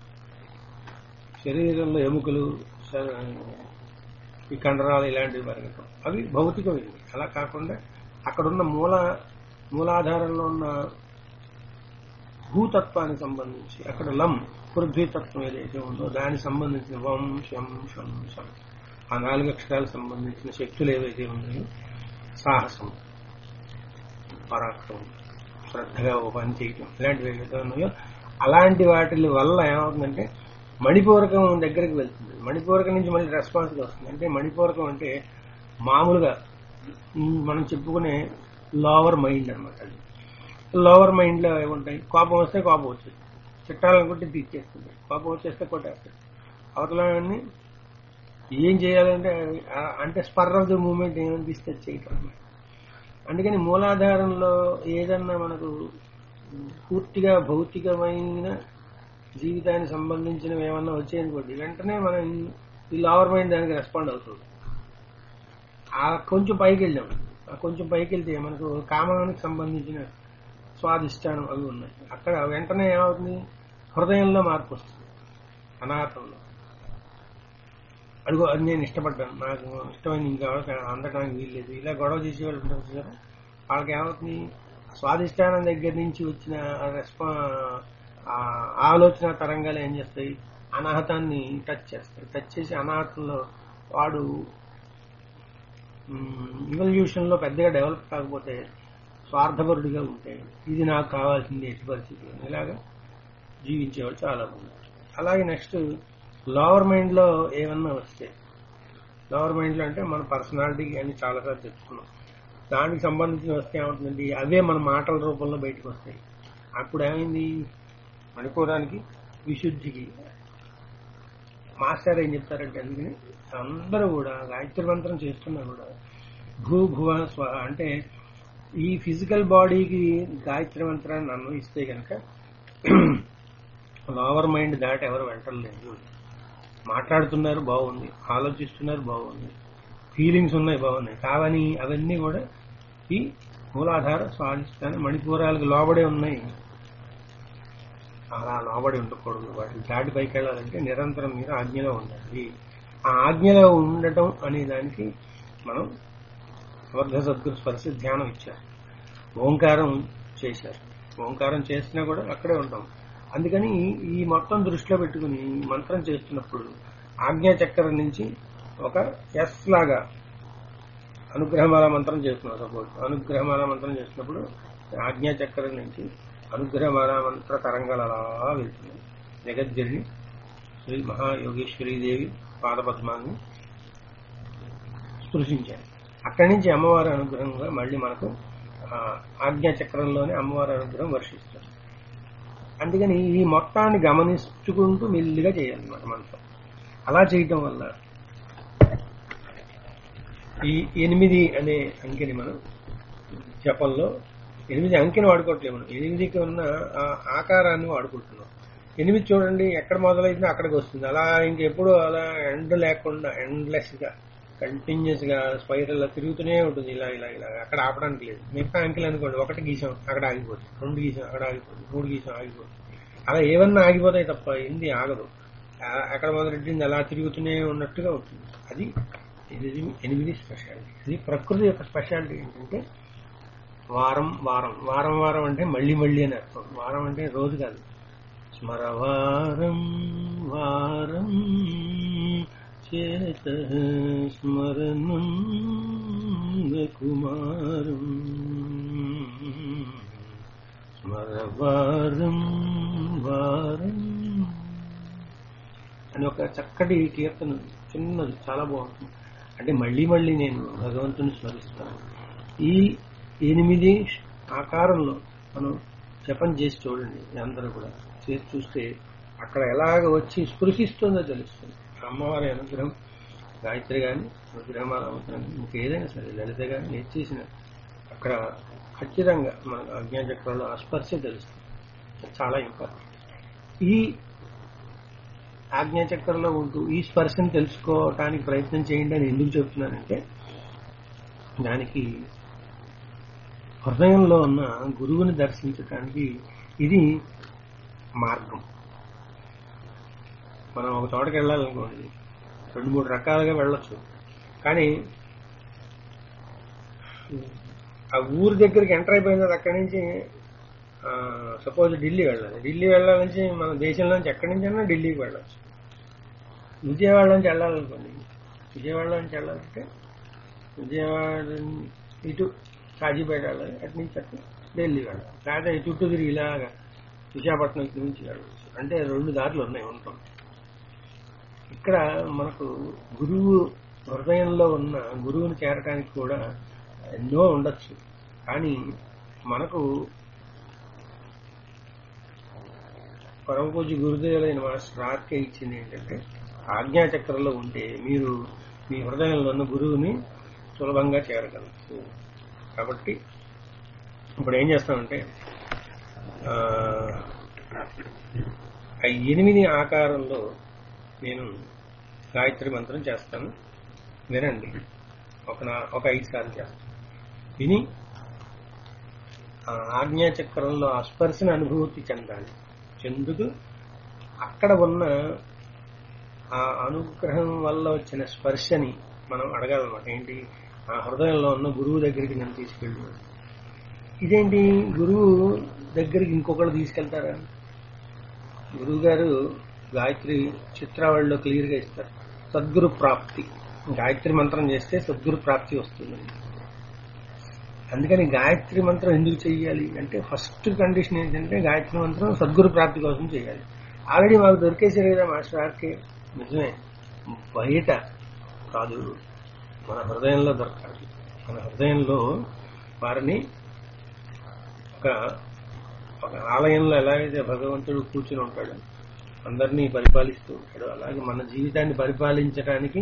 శరీరంలో ఎముకలు శ- ఈ కండరాలు ఇలాంటివి పెరగటం అవి భౌతికమైనవి అలా కాకుండా అక్కడున్న మూల మూలాధారంలో ఉన్న భూతత్వానికి సంబంధించి అక్కడ లం పృథ్వీతత్వం ఏదైతే ఉందో దానికి సంబంధించిన వం శం షం శం ఆ నాలుగు అక్షరాలకు సంబంధించిన శక్తులు ఏవైతే ఉన్నాయో సాహసం పరాక్రమం శ్రద్ధగా ఓ పని చేయటం ఇలాంటివి ఏవైతే ఉన్నాయో అలాంటి వాటి వల్ల ఏమవుతుందంటే మణిపూరకం దగ్గరికి వెళ్తుంది మణిపూరకం నుంచి మళ్ళీ రెస్పాన్స్గా వస్తుంది అంటే మణిపూరకం అంటే మామూలుగా ఉమ్, మనం చెప్పుకునే లోవర్ మైండ్ అనమాట అది లోవర్ మైండ్ లో ఏముంటాయి కోపం వస్తే కోపం వచ్చేది చిట్టాలనుకుంటే తీర్చేస్తుంది కోపం వచ్చేస్తే కొట్టేస్తుంది అవతలని ఏం చేయాలంటే ఆ- అంటే స్పర్ ఆఫ్ ది మూమెంట్ ఏమనిపిస్తే అది చేయటం అన్నమాట అందుకని మూలాధారంలో ఏదన్నా మనకు పూర్తిగా భౌతికమైన జీవితానికి సంబంధించినవి ఏమన్నా వచ్చాయనుకోండి వెంటనే మనం ఈ లోవర్ మైండ్ దానికి రెస్పాండ్ అవుతుంది ఆ కొంచెం పైకి వెళ్ళాం ఆ కొంచెం పైకి వెళ్తే మనకు కామానికి సంబంధించిన స్వాదిష్టానం అవి ఉన్నాయి అక్కడ వెంటనే ఏమవుతుంది హృదయంలో మార్పు వస్తుంది అనాథంలో అడుగు అది నేను ఇష్టపడ్డాను నాకు ఇష్టమైన ఇంకా అందడానికి వీల్లేదు ఇలా గొడవ చేసేవాళ్ళు ఉంటారు చూసారా వాళ్ళకి ఏమవుతుంది స్వాదిష్టానం దగ్గర నుంచి వచ్చిన రెస్పా ఆ ఆలోచన తరంగాలు ఏం చేస్తాయి అనాహతాన్ని టచ్ చేస్తాయి టచ్ చేసి అనాహతంలో వాడు ఇవల్యూషన్ లో పెద్దగా డెవలప్ కాకపోతే స్వార్థపరుడిగా ఉంటే ఇది నాకు కావాల్సింది ఎట్టి పరిస్థితి ఇలాగా జీవించేవాళ్ళు చాలా మంది అలాగే నెక్స్ట్ లోవర్ మైండ్ లో ఏమన్నా వస్తే లోవర్ మైండ్ లో అంటే మన పర్సనాలిటీ అని చాలాసార్లు చెప్పుకున్నాం దానికి సంబంధించిన వస్తే ఏమవుతుందండి అవే మన మాటల రూపంలో బయటకు వస్తాయి అప్పుడు ఏమైంది అనుకోవడానికి విశుద్ధికి మాస్టర్ ఏం చెప్తారంటే అందుకని అందరూ కూడా గాయత్రి మంత్రం చేస్తున్నా కూడా భూ భువ స్వ అంటే ఈ ఫిజికల్ బాడీకి గాయత్రి మంత్రాన్ని అన్వయిస్తే కనుక లోవర్ మైండ్ దాటి ఎవరు వెంటలేదు మాట్లాడుతున్నారు బాగుంది ఆలోచిస్తున్నారు బాగుంది ఫీలింగ్స్ ఉన్నాయి బాగున్నాయి కావని అవన్నీ కూడా ఈ మూలాధార స్వాధిష్టాన మణిపూరాలకు లోబడే ఉన్నాయి అలా లోబడి ఉండకూడదు వాటిని దాటి పైకి వెళ్ళాలంటే నిరంతరం మీరు ఆజ్ఞలో ఉండాలి ఆ ఆజ్ఞలో ఉండటం అనే దానికి మనం వర్ధ సద్గురు స్పర్శ ధ్యానం ఇచ్చారు ఓంకారం చేశారు ఓంకారం చేసినా కూడా అక్కడే ఉంటాం అందుకని ఈ మొత్తం దృష్టిలో పెట్టుకుని మంత్రం చేస్తున్నప్పుడు ఆజ్ఞా చక్రం నుంచి ఒక ఎస్ లాగా అనుగ్రహమాల మంత్రం చేస్తున్నాం సపోజ్ అనుగ్రహమాల మంత్రం చేసినప్పుడు ఆజ్ఞా చక్రం నుంచి అనుగ్రహమాల మంత్ర తరంగాలు అలా వెళ్తున్నాయి జగజ్జరిని శ్రీ మహాయోగేశ్వరీదేవి పాదపద్మాన్ని స్పృశించారు అక్కడి నుంచి అమ్మవారి అనుగ్రహంగా మళ్ళీ మనకు ఆ, ఆజ్ఞా చక్రంలోనే అమ్మవారి అనుగ్రహం వర్షిస్తారు అందుకని ఈ మొత్తాన్ని గమనించుకుంటూ మెల్లిగా చేయాలన్నమాట మంత్రం అలా చేయటం వల్ల ఈ ఎనిమిది అనే అంకెని మనం జపంలో ఎనిమిది అంకెని వాడుకోవట్లేదు మనం ఎనిమిదికి ఉన్న ఆ ఆకారాన్ని వాడుకుంటున్నాం ఎనిమిది చూడండి ఎక్కడ మొదలైందో అక్కడికి వస్తుంది అలా ఇంకెప్పుడు అలా ఎండ్ లేకుండా ఎండ్లెస్ గా కంటిన్యూస్ గా స్పైరల్ తిరుగుతూనే ఉంటుంది ఇలా ఇలా ఇలా అక్కడ ఆపడానికి లేదు మిగతా అంకెలు అనుకోండి ఒకటి గీసాం అక్కడ ఆగిపోతుంది రెండు గీసాం అక్కడ ఆగిపోతుంది మూడు గీసాం ఆగిపోతుంది అలా ఏమన్నా ఆగిపోతాయి తప్ప ఎంది ఆగదు ఆ- అక్కడ మొదలెట్టింది అలా తిరుగుతూనే ఉన్నట్టుగా ఉంటుంది అది ఇది ఎనిమిది స్పెషాలిటీ ఇది ప్రకృతి యొక్క స్పెషాలిటీ ఏంటంటే వారం వారం వారం వారం అంటే మళ్ళీ మళ్ళీ అని అర్థం వారం అంటే రోజు కాదు స్మరవారం వారం చేత స్మరణం కుమారం స్మరవారం వారం అని ఒక చక్కటి కీర్తన ఉంది. చిన్నది చాలా బాగుంటుంది అంటే మళ్ళీ మళ్ళీ నేను భగవంతుని స్మరిస్తాను ఈ ఎనిమిది ఆకారంలో మనం జపం చేసి చూడండి అందరూ కూడా చేసి చూస్తే అక్కడ ఎలాగ వచ్చి స్పృశిస్తుందో తెలుస్తుంది అమ్మవారి అనుగ్రహం గాయత్రి కానీ విగ్రహమాల అవసరం ఇంకేదైనా సరే లలిత కానీ ఏది చేసిన అక్కడ ఖచ్చితంగా మన అజ్ఞాచక్రంలో ఆ స్పర్శ తెలుస్తుంది అది చాలా ఇంపార్టెంట్ ఈ ఆజ్ఞాచక్రంలో ఉంటూ ఈ స్పర్శను తెలుసుకోవటానికి ప్రయత్నం చేయండి అని ఎందుకు చెప్తున్నానంటే దానికి హృదయంలో ఉన్న గురువుని దర్శించడానికి ఇది మార్గం మనం ఒక చోటకి వెళ్ళాలనుకోండి రెండు మూడు రకాలుగా వెళ్ళొచ్చు కానీ ఆ ఊరి దగ్గరికి ఎంటర్ అయిపోయిన తర్వాత అక్కడి నుంచి సపోజ్ ఢిల్లీ వెళ్ళాలి ఢిల్లీ వెళ్ళాలని మన దేశంలో నుంచి ఎక్కడి నుంచి అయినా ఢిల్లీకి వెళ్ళొచ్చు విజయవాడ నుంచి వెళ్ళాలనుకోండి విజయవాడ నుంచి వెళ్ళాలంటే విజయవాడ ఇటు కాజీపేట వెళ్ళాలి అటు నుంచి అటు ఢిల్లీ వెళ్ళాలి లేదా ఈ చుట్టూ తిరిగి ఇలాగా విశాఖపట్నం ఇటు నుంచి వెళ్ళవచ్చు అంటే రెండు దారులు ఉన్నాయి ఉంటాం ఇక్కడ మనకు గురువు హృదయంలో ఉన్న గురువుని చేరటానికి కూడా ఎన్నో ఉండొచ్చు కానీ మనకు పరమ పూజ గురుదేవులైన మాస్టర్ ఆర్కే ఇచ్చింది ఏంటంటే ఆజ్ఞాచక్రంలో ఉంటే మీరు మీ హృదయంలో ఉన్న గురువుని సులభంగా చేరగలరు కాబట్టి ఇప్పుడు ఏం చేస్తామంటే ఆ, ఆ ఎనిమిది ఆకారంలో నేను గాయత్రి మంత్రం చేస్తాను వినండి ఒక నా ఒక ఐదు సార్లు చేస్తాను విని ఆ ఆజ్ఞాచక్రంలో ఆ స్పర్శన అనుభూతి చెందాలి చెందుతూ అక్కడ ఉన్న ఆ అనుగ్రహం వల్ల వచ్చిన స్పర్శని మనం అడగాలన్నమాట ఏంటి ఆ హృదయంలో ఉన్న గురువు దగ్గరికి నన్ను తీసుకెళ్ళు ఇదేంటి గురువు దగ్గరికి ఇంకొకళ్ళు తీసుకెళ్తారా గురువు గారు గాయత్రి చిత్రావళిలో క్లియర్ గా ఇస్తారు సద్గురు ప్రాప్తి గాయత్రి మంత్రం చేస్తే సద్గురు ప్రాప్తి వస్తుంది అందుకని గాయత్రి మంత్రం ఎందుకు చెయ్యాలి అంటే ఫస్ట్ కండిషన్ ఏంటంటే గాయత్రి మంత్రం సద్గురు ప్రాప్తి కోసం చేయాలి ఆల్రెడీ మాకు దొరికేసారు కదా మాస్టర్ ఆర్కే నిజమే బయట కాదు మన హృదయంలో దొరకాలి మన హృదయంలో వారిని ఒక ఒక ఆలయంలో ఎలాగైతే భగవంతుడు కూర్చుని ఉంటాడు అందరినీ పరిపాలిస్తూ ఉంటాడు అలాగే మన జీవితాన్ని పరిపాలించడానికి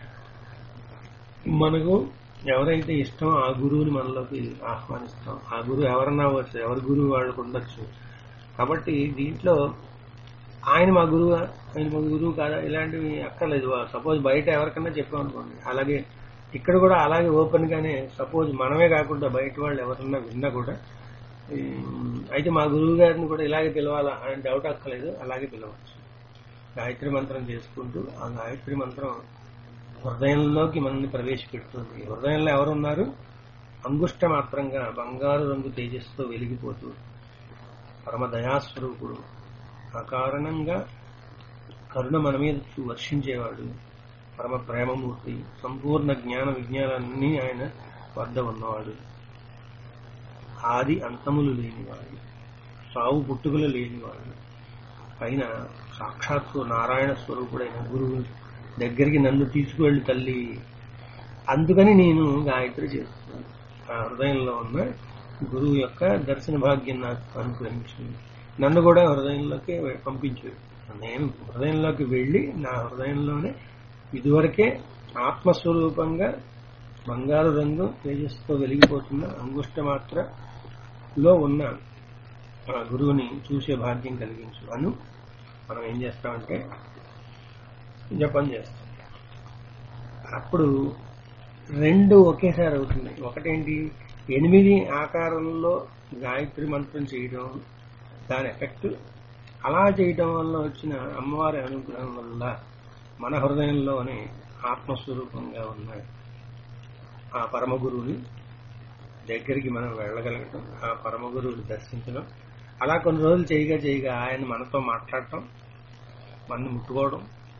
మనకు ఎవరైతే ఇష్టమో ఆ గురువుని మనలోకి ఆహ్వానిస్తాం ఆ గురువు ఎవరన్నా అవ్వచ్చు ఎవరి గురువు వాళ్ళకు ఉండొచ్చు కాబట్టి దీంట్లో ఆయన మా గురువు ఆయన మా గురువు కాదా ఇలాంటివి అక్కర్లేదు సపోజ్ బయట ఎవరికన్నా చెప్పామనుకోండి అలాగే ఇక్కడ కూడా అలాగే ఓపెన్ గానే సపోజ్ మనమే కాకుండా బయట వాళ్ళు ఎవరన్నా విన్నా కూడా ఈ, అయితే మా గురువు గారిని కూడా ఇలాగే పిలవాలా అని డౌట్ అక్కర్లేదు అలాగే పిలవచ్చు గాయత్రి మంత్రం చేసుకుంటూ ఆ గాయత్రి మంత్రం హృదయంలోకి మనల్ని ప్రవేశపెడుతుంది హృదయంలో ఎవరున్నారు అంగుష్ట మాత్రంగా బంగారు రంగు తేజస్సుతో వెలిగిపోతూ పరమ దయాస్వరూపుడు ఆ కారణంగా కరుణ మన మీద చూ- వర్షించేవాడు పరమ ప్రేమమూర్తి సంపూర్ణ జ్ఞాన విజ్ఞానాన్ని ఆయన వద్ద ఉన్నవాడు ఆది అంతములు లేనివాడు సావు పుట్టుకలు లేనివాడు పైన సాక్షాత్తు నారాయణ స్వరూపుడైన గురువు దగ్గరికి నన్ను తీసుకువెళ్ళి తల్లి అందుకని నేను గాయత్రి చేస్తున్నాను ఆ హృదయంలో ఉన్న గురువు యొక్క దర్శన భాగ్యం నాకు అనుగ్రహించింది నన్ను కూడా హృదయంలోకి పంపించు నేను హృదయంలోకి వెళ్ళి నా హృదయంలోనే ఇదివరకే ఆత్మస్వరూపంగా బంగారు రంగు తేజస్సుతో వెలిగిపోతున్న అంగుష్ట మాత్రలో ఉన్న ఆ గురువుని చూసే భాగ్యం కలిగించు అను మనం ఏం చేస్తామంటే జపం చేస్తాం అప్పుడు రెండు ఒకేసారి అవుతుంది ఒకటేంటి ఎనిమిది ఆకారంలో గాయత్రి మంత్రం చేయడం దాని ఎఫెక్ట్ అలా చేయడం వల్ల వచ్చిన అమ్మవారి అనుగ్రహం వల్ల మన హృదయంలోనే ఆత్మస్వరూపంగా ఉన్న ఆ పరమ గురువుని దగ్గరికి మనం వెళ్ళగలగటం ఆ పరమ గురువుని దర్శించడం అలా కొన్ని రోజులు చేయగా చేయగా ఆయన మనతో మాట్లాడటం మనని ముట్టుకోవడం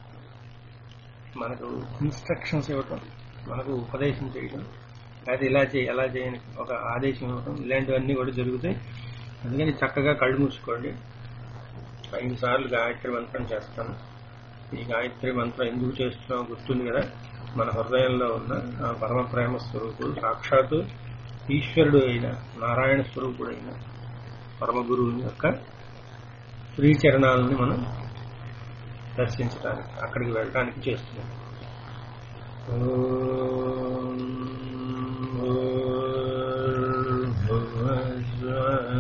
మనకు ఇన్స్ట్రక్షన్స్ ఇవ్వటం మనకు ఉపదేశం చేయడం లేదా ఇలా చేయి అలా చేయని ఒక ఆదేశం ఇవ్వటం ఇలాంటివన్నీ కూడా జరుగుతాయి అందుకని చక్కగా కళ్ళు మూసుకోండి ఐదు సార్లు గాయత్రి మంత్రం చేస్తాను ఈ గాయత్రి మంత్రం ఎందుకు చేస్తున్నాం గుర్తుంది కదా మన హృదయంలో ఉన్న ఆ పరమ ప్రేమ స్వరూపుడు సాక్షాత్తు ఈశ్వరుడు అయిన నారాయణ స్వరూపుడైన పరమ గురువుని యొక్క శ్రీచరణాలని మనం దర్శించడానికి అక్కడికి వెళ్ళడానికి చేస్తున్నాం ఓం భూర్భువస్వః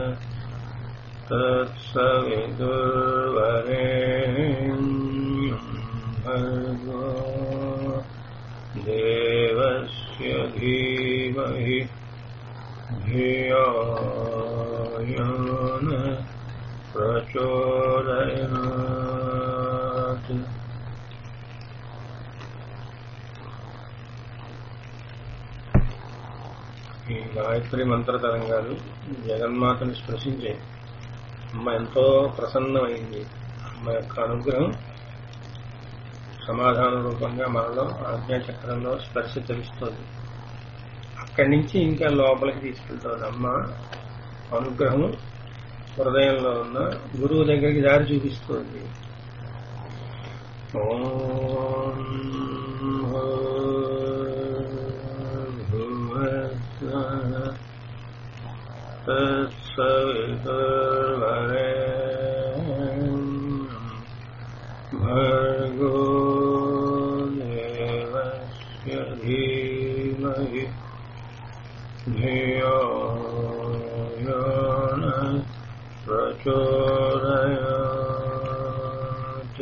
तत्सविदुर्वरेण्यं भर्गो देवस्य धीमहि धियो यो न प्रचोदयात् ఈ గాయత్రి మంత్ర తరంగాలు జగన్మాతను స్పృశించే అమ్మ ఎంతో ప్రసన్నమైంది అమ్మ యొక్క అనుగ్రహం సమాధాన రూపంగా మనలో ఆజ్ఞాచక్రంలో స్పర్శ తెలుస్తుంది అక్కడి నుంచి ఇంకా లోపలికి తీసుకెళ్తుంది అమ్మ అనుగ్రహం హృదయంలో ఉన్న గురువు దగ్గరికి దారి చూపిస్తుంది ఓం భూర్భువస్వః तत्सवितुर्वरेण्यं भर्गो देवस्य धीमहि धियो यो न प्रचोदयात्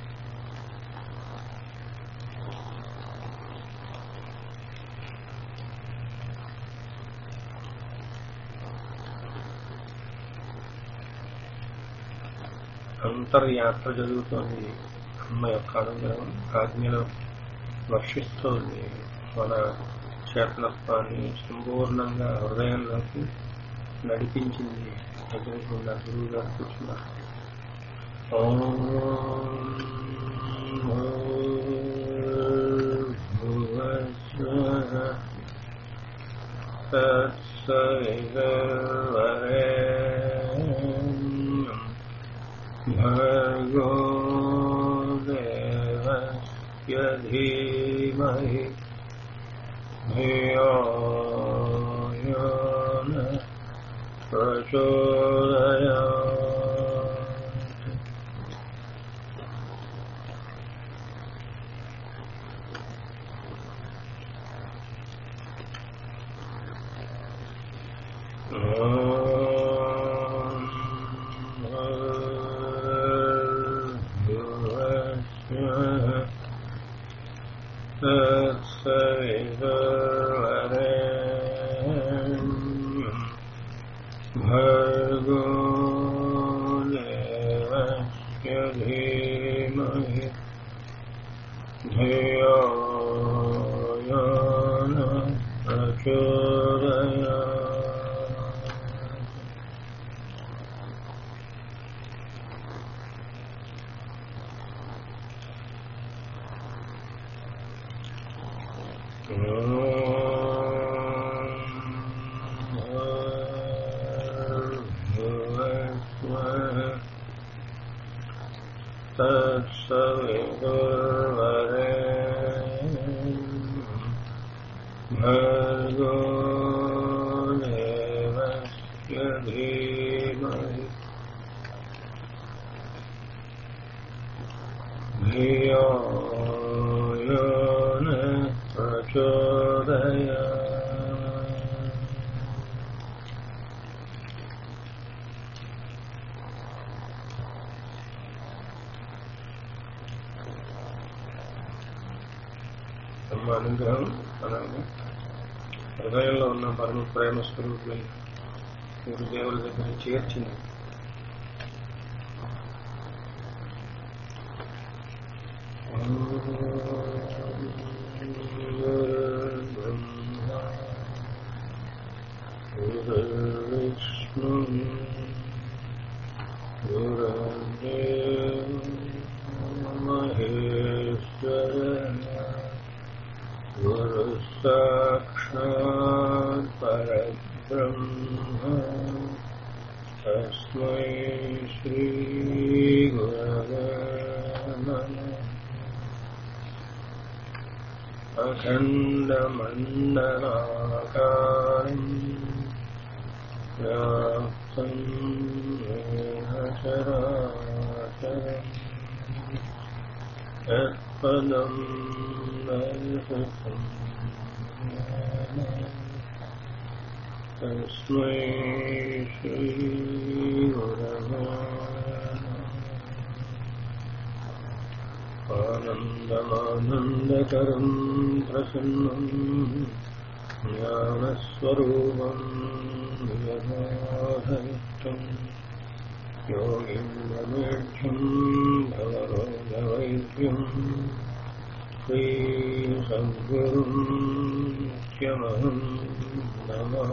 అంతర్యాత్ర జరుగుతోంది అమ్మ యొక్క అనుగ్రహం ఆజ్ఞలో వర్షిస్తోంది మన చేతనత్వాన్ని సంపూర్ణంగా హృదయంలోకి నడిపించింది ఎదురుకుండా గురువు గారు కూర్చున్నారు ఓం భూర్భువస్వః तत्सवितुर्वरेण्यं भर्गो देवस्य धीमहि धियो यो न प्रचोदयात् भर्गो देवस्य धीमहि धियो यो न प्रचोदयात् भर्गो देवस्य धीमहि धियो यो न प्रचोदयात् అమ్మ అనుగ్రహం అలాగే హృదయంలో ఉన్న పరమ ప్రేమ స్వరూపులై మూడు దేవుల దగ్గర చేర్చింది విష్ణు గురుదేవ మహేశ్వర గురు సాక్షాత్ పరబ్రహ్మ తస్మై శ్రీ గురవే నమః अखण्डमण्डलाकारम् व्याप्तं येन चराचरम् यत्पदं दर्शितं येन तस्मै श्रीगुरवे नमः। आनन्दमानन्दकरं प्रसन्नं ज्ञानस्वरूपं यदाधयिष्ठं योगिन्द्रमेढ्यं भवरोगवैद्यं श्रीसद्गुरुं नित्यमहं नमः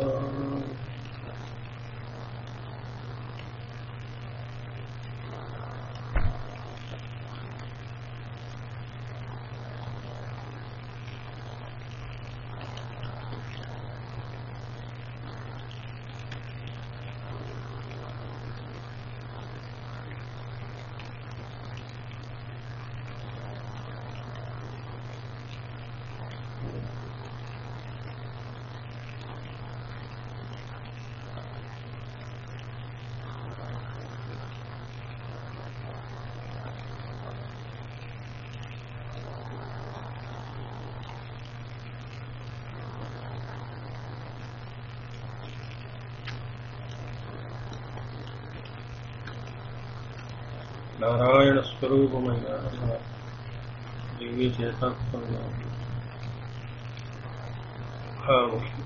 నారాయణ స్వరూపమైన దివ్య చేతాత్మంగా భావముఖి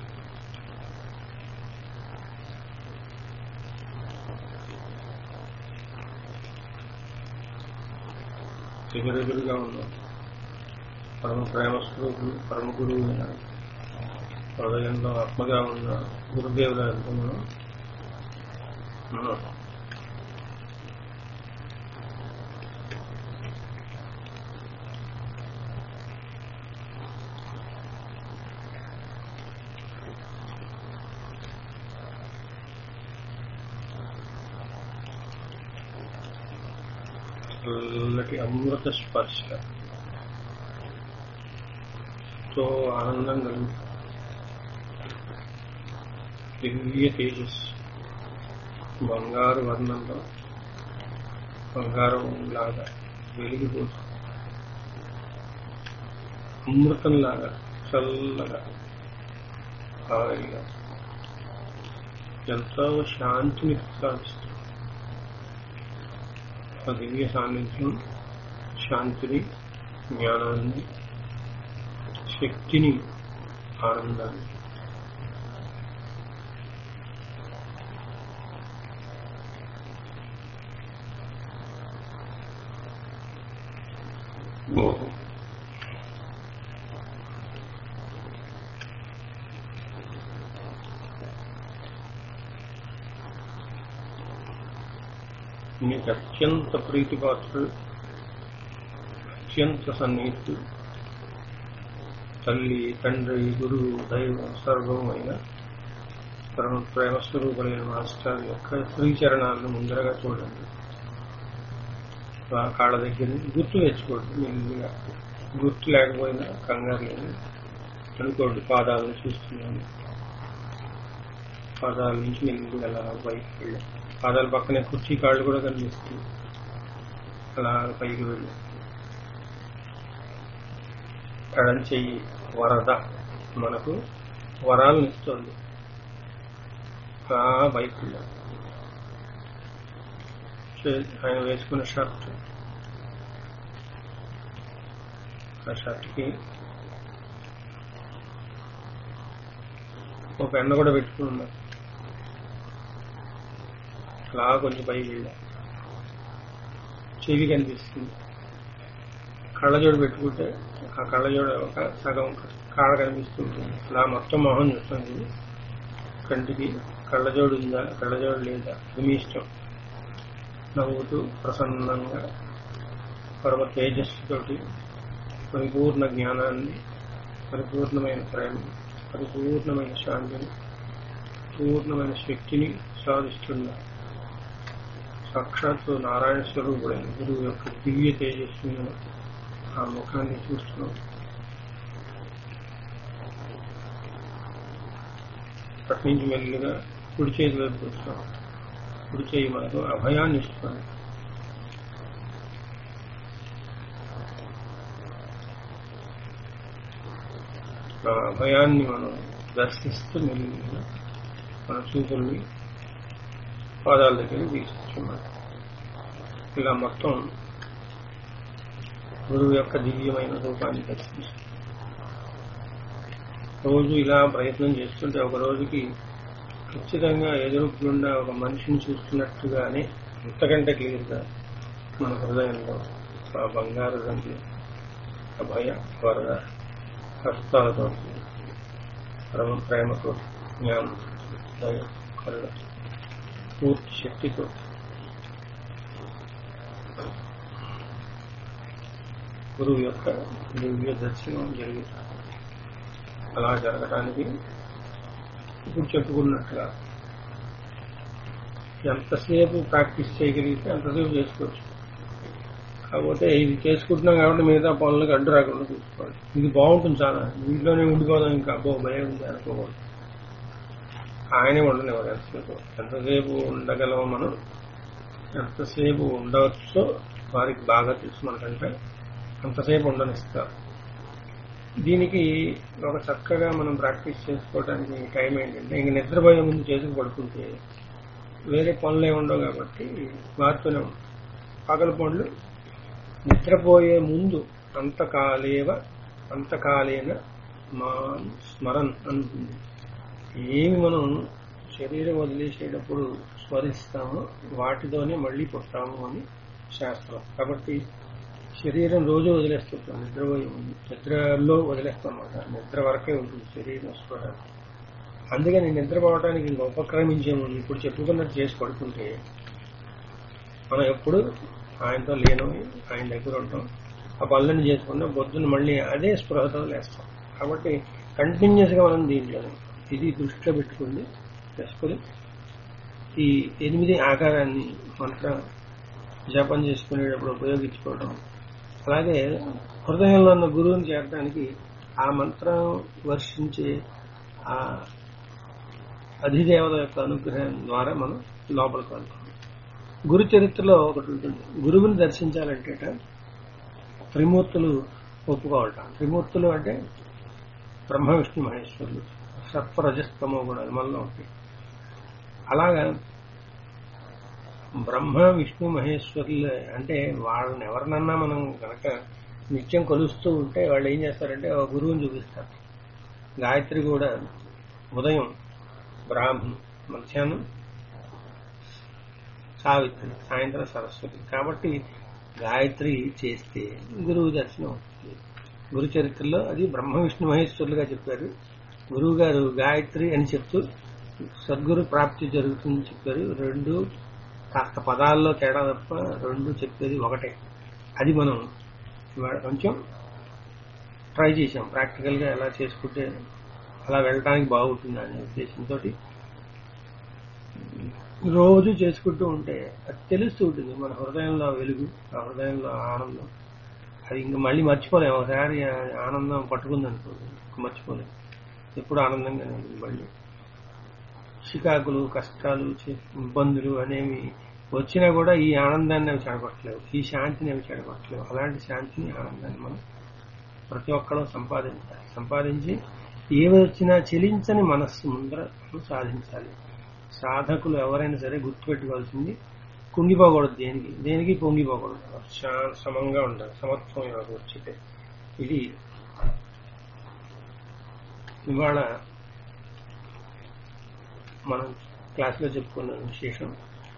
ఎదురెదురుగా ఉన్నాం పరమ ప్రేమ స్వరూపుడు పరమ గురువు అయిన హృదయంలో ఆత్మగా ఉన్న గురుదేవుల ఎంతో మనం ఉన్నాం చల్లటి అమృత స్పర్శ తో ఆనందం కలిగి దివ్య తేజస్సు బంగారు వర్ణంలో బంగారం లాగా వెలిగిపోతుంది అమృతంలాగా చల్లగా హాయిగా ఎంతో శాంతిని ప్రసాదిస్తుంది ఆ దివ్య సాన్నిధ్యం శాంతిని జ్ఞానాన్ని శక్తిని ఆనందాన్ని నీకు అత్యంత ప్రీతిపాత్రుడు అత్యంత సన్నిహితుడు తల్లి తండ్రి గురువు దైవం సర్వమైన పరమ ప్రేమ స్వరూపులైన మాస్టర్ యొక్క శ్రీచరణాలను ముందరగా చూడండి ఆ కాళ్ళ దగ్గర నుంచి గుర్తు తెచ్చుకోండి మెల్లిగా గుర్తు లేకపోయినా కంగారు లేదు అనుకోండి పాదాలను చూస్తున్నాను పాదాల నుంచి మెల్లిగా అలా పైకి వెళ్ళి పాదాల పక్కనే కుర్చీ కాళ్ళు కూడా కనిపిస్తుంది అలా పైకి వెళ్ళి ఎడం చెయ్యి వరద మనకు వరాలను ఇస్తుంది ఆ పైకి వెళ్ళి ఆయన వేసుకున్న షర్ట్ ఆ షర్ట్కి ఒక పెన్ను కూడా పెట్టుకుని ఉన్నారు అలా కొంచెం పైకి వెళ్ళా చెవి కనిపిస్తుంది కళ్ళజోడు పెట్టుకుంటే ఆ కళ్ళజోడు ఒక సగం కాడ కనిపిస్తుంది అలా మొత్తం మొహం చూస్తుంది కంటికి కళ్ళజోడు ఉందా కళ్ళజోడు లేదా అది మీ ఇష్టం నవ్వుతూ ప్రసన్నంగా పరమ తేజస్సుతోటి పరిపూర్ణ జ్ఞానాన్ని పరిపూర్ణమైన ప్రేమ పరిపూర్ణమైన శాంతిని పూర్ణమైన శక్తిని సాధిస్తున్న సాక్షాత్తు నారాయణ స్వరూపుడైన గురువు యొక్క దివ్య తేజస్సును ఆ ముఖాన్ని చూస్తున్నాం అటు నుంచి మెల్లిగా కుడి చేతి వైపు చూస్తాం కుడి చేయి మనకు అభయాన్ని ఇస్తుంది ఆ అభయాన్ని మనం దర్శిస్తూ మెల్లిగా మన చూపుల్ని పాదాల దగ్గర తీసుకొచ్చున్నాం ఇలా మొత్తం గురువు యొక్క దివ్యమైన రూపాన్ని దర్శిస్తాం రోజు ఇలా ప్రయత్నం చేస్తుంటే ఒక రోజుకి ఖచ్చితంగా ఎదురుకుండా ఒక మనిషిని చూస్తున్నట్టుగానే ఇంతకంటే క్లియర్గా మన హృదయంలో ఆ బంగారు రంగు అభయ వరద హస్తాలతో పరమ ప్రేమతో జ్ఞానం దయ కరుణ పూర్తి శక్తితో గురువు యొక్క దివ్య దర్శనం జరుగుతుంది అలా జరగడానికి ఇప్పుడు చెప్పుకున్నట్టుగా ఎంతసేపు ప్రాక్టీస్ చేయగలిగితే అంతసేపు చేసుకోవచ్చు కాకపోతే ఇది చేసుకుంటున్నాం కాబట్టి మిగతా పనులకు అడ్డు రాకుండా చూసుకోవాలి ఇది బాగుంటుంది చాలా ఇంట్లోనే ఉండిపోదాం ఇంకా అబ్బో భయం ఉంది అనుకోకూడదు ఆయనే ఉండనివ్వరు ఎంతసేపు ఎంతసేపు ఉండగలమో మనం ఎంతసేపు ఉండవచ్చో వారికి బాగా తెలుసు మనకంటే అంతసేపు ఉండనిస్తారు దీనికి ఒక చక్కగా మనం ప్రాక్టీస్ చేసుకోవడానికి టైం ఏంటంటే ఇంక నిద్రపోయే ముందు చేసుకు పడుకుంటే వేరే పనులు ఏమి ఉండవు కాబట్టి వారితోనే ఉంటాం పగల పనులు నిద్రపోయే ముందు అంతకాలేవ అంతకాలేన మా స్మరన్ అనుకుంది ఏమి మనం శరీరం వదిలేసేటప్పుడు స్మరిస్తామో వాటితోనే మళ్ళీ పుట్టాము అని శాస్త్రం కాబట్టి శరీరం రోజు వదిలేస్తుంటాం నిద్రపోయే ముందు నిద్రలో వదిలేస్తాం అన్నమాట నిద్ర వరకే ఉంటుంది శరీరం స్పృహ అందుకని నిద్రపోవడానికి ఇంకా ఉపక్రమించే ముందు ఇప్పుడు చెప్పుకున్నట్టు చేసి పడుకుంటే మనం ఎప్పుడు ఆయనతో లేను ఆయన దగ్గర ఉంటాం ఆ పనులను చేసుకుంటే పొద్దున్న మళ్ళీ అదే స్పృహతో లేస్తాం కాబట్టి కంటిన్యూస్ గా మనం దీంట్లో ఇది దృష్టిలో పెట్టుకుంది చేసుకుని ఈ ఎనిమిది ఆకారాన్ని మంత్ర జపం చేసుకునేటప్పుడు ఉపయోగించుకోవడం అలాగే హృదయంలో ఉన్న గురువుని చేరడానికి ఆ మంత్రం వర్షించే ఆ అధిదేవత యొక్క అనుగ్రహం ద్వారా మనం లోపలికి వెళ్తాం గురు చరిత్రలో ఒకటి ఉంటుంది గురువుని దర్శించాలంటే త్రిమూర్తులు ఒప్పుకోవాలట త్రిమూర్తులు అంటే బ్రహ్మ విష్ణు మహేశ్వరులు సత్వరజస్తమో గుణాలు మనలో ఉంటాయి అలాగా బ్రహ్మ విష్ణు మహేశ్వరులు అంటే వాళ్ళని ఎవరినన్నా మనం కనుక నిత్యం కొలుస్తూ ఉంటే వాళ్ళు ఏం చేస్తారంటే ఒక గురువుని చూపిస్తారు గాయత్రి కూడా ఉదయం బ్రాహ్మణ్ మధ్యాహ్నం సావిత్రి సాయంత్రం సరస్వతి కాబట్టి గాయత్రి చేస్తే గురువు దర్శనం అవుతుంది గురు చరిత్రలో అది బ్రహ్మ విష్ణు మహేశ్వరులుగా చెప్పారు గురువు గారు గాయత్రి అని చెప్తూ సద్గురు ప్రాప్తి జరుగుతుందని చెప్పారు రెండు కాస్త పదాల్లో తేడా తప్ప రెండు చెప్పేది ఒకటే అది మనం ఇవాళ కొంచెం ట్రై చేసాం ప్రాక్టికల్ గా ఎలా చేసుకుంటే అలా వెళ్ళడానికి బాగుంటుంది అనే ఉద్దేశంతో రోజు చేసుకుంటూ ఉంటే అది తెలుస్తూ ఉంటుంది మన హృదయంలో వెలుగు ఆ హృదయంలో ఆనందం అది ఇంకా మళ్ళీ మర్చిపోలేము ఒకసారి ఆ ఆనందం పట్టుకుంది అనుకోండి ఇంక మర్చిపోలేము ఎప్పుడు ఆనందంగానే ఉంటుంది మళ్ళీ చికాకులు కష్టాలు చి- ఇబ్బందులు అనేవి వచ్చినా కూడా ఈ ఆనందాన్ని అవి చెడగొట్టలేవు ఈ శాంతిని అవి చెడగొట్టలేవు అలాంటి శాంతిని ఆనందాన్ని మనం ప్రతి ఒక్కరూ సంపాదించాలి సంపాదించి ఏవి వచ్చినా చెలించని మనస్సు ముందర మనం సాధించాలి సాధకులు ఎవరైనా సరే గుర్తుపెట్టుకోవాల్సింది కుంగిపోకూడదు దేనికి దేనికి పొంగిపోకూడదు శా- సమంగా ఉండాలి సమత్వం ఇవ్వకు వచ్చితే ఇది ఇవాళ మనం క్లాస్లో చెప్పుకున్న విశేషం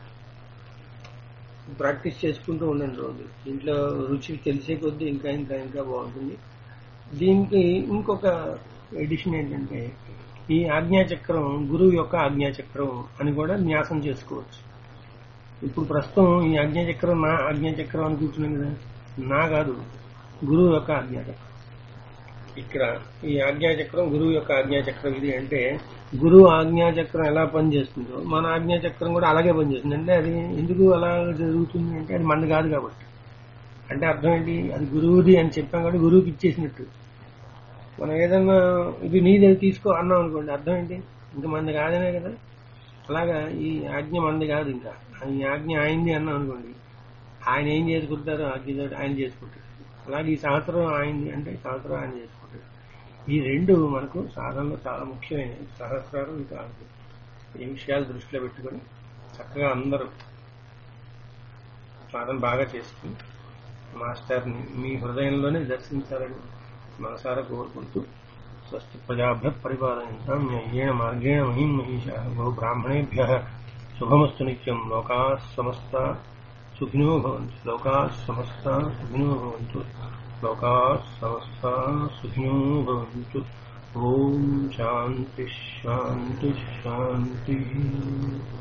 ప్రాక్టీస్ చేసుకుంటూ ఉండండి రోజు ఇంట్లో రుచి తెలిసే కొద్దీ ఇంకా ఇంకా ఇంకా బాగుంటుంది దీనికి ఇంకొక ఎడిషన్ ఏంటంటే ఈ ఆజ్ఞాచక్రం గురువు యొక్క ఆజ్ఞాచక్రం అని కూడా న్యాసం చేసుకోవచ్చు ఇప్పుడు ప్రస్తుతం ఈ ఆజ్ఞాచక్రం నా ఆజ్ఞాచక్రం అని కూర్చున్నాం కదా నా కాదు గురువు యొక్క ఆజ్ఞాచక్రం ఇక్కడ ఈ ఆజ్ఞాచక్రం గురువు యొక్క ఆజ్ఞాచక్రం ఇది అంటే గురువు ఆజ్ఞాచక్రం ఎలా పనిచేస్తుందో మన ఆజ్ఞాచక్రం కూడా అలాగే పనిచేస్తుంది అంటే అది ఎందుకు అలా జరుగుతుంది అంటే అది మనది కాదు కాబట్టి అంటే అర్థం ఏంటి అది గురువుది అని చెప్పాం కాబట్టి గురువుకి ఇచ్చేసినట్టు మనం ఏదన్నా ఇది నీది అది తీసుకో అన్నాం అనుకోండి అర్థం ఏంటి ఇంకా మంది కాదనే కదా అలాగా ఈ ఆజ్ఞ మంది కాదు ఇంకా ఈ ఆజ్ఞ ఆయనది అన్నాం అనుకోండి ఆయన ఏం చేసుకుంటారో ఆజ్ఞతో ఆయన చేసుకుంటారు అలాగే ఈ సంవత్సరం ఆయనది అంటే ఈ సంవత్సరం ఆయన చేసుకుంటారు ఈ రెండు మనకు సాధనలో చాలా ముఖ్యమైనవి సహస్రాలు ఇంకా ఆజ్ఞ. ఈ విషయాలు దృష్టిలో పెట్టుకొని చక్కగా అందరూ సాధన బాగా చేసుకుని మాస్టర్ని మీ హృదయంలోనే దర్శించాలని మనసారా కోరుకుంటూ స్వస్తి ప్రజాభ్య పరిపాలయంతాం న్యాయేణ మార్గేణ మహిం మహిష గో బ్రాహ్మణేభ్య శుభమస్తు నిత్యం లోకా సమస్త సుఖినో భవంతు లోకా సమస్త సుఖినో భవంతు లోకా సమస్త సుఖినో భవంతు ఓం శాంతి శాంతి శాంతి